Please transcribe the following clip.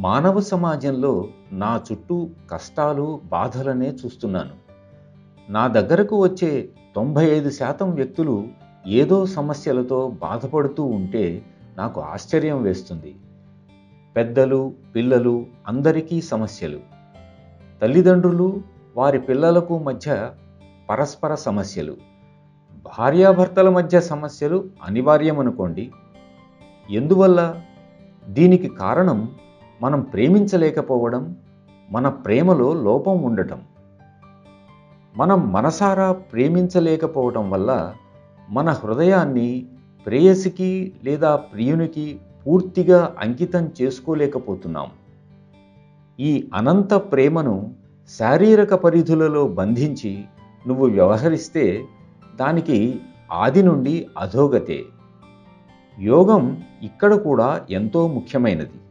మానవ సమాజంలో నా చుట్టూ కష్టాలు బాధలనే చూస్తున్నాను నా దగ్గరకు వచ్చే తొంభై ఐదు శాతం వ్యక్తులు ఏదో సమస్యలతో బాధపడుతూ ఉంటే నాకు ఆశ్చర్యం వేస్తుంది పెద్దలు పిల్లలు అందరికీ సమస్యలు తల్లిదండ్రులు వారి పిల్లలకు మధ్య పరస్పర సమస్యలు భార్యాభర్తల మధ్య సమస్యలు అనివార్యమనుకోండి ఎందువల్ల దీనికి కారణం మనం ప్రేమించలేకపోవడం మన ప్రేమలో లోపం ఉండటం మనం మనసారా ప్రేమించలేకపోవడం వల్ల మన హృదయాన్ని ప్రేయసికి లేదా ప్రియునికి పూర్తిగా అంకితం చేసుకోలేకపోతున్నాం ఈ అనంత ప్రేమను శారీరక పరిధులలో బంధించి నువ్వు వ్యవహరిస్తే దానికి ఆది నుండి అధోగతే యోగం ఇక్కడ కూడా ఎంతో ముఖ్యమైనది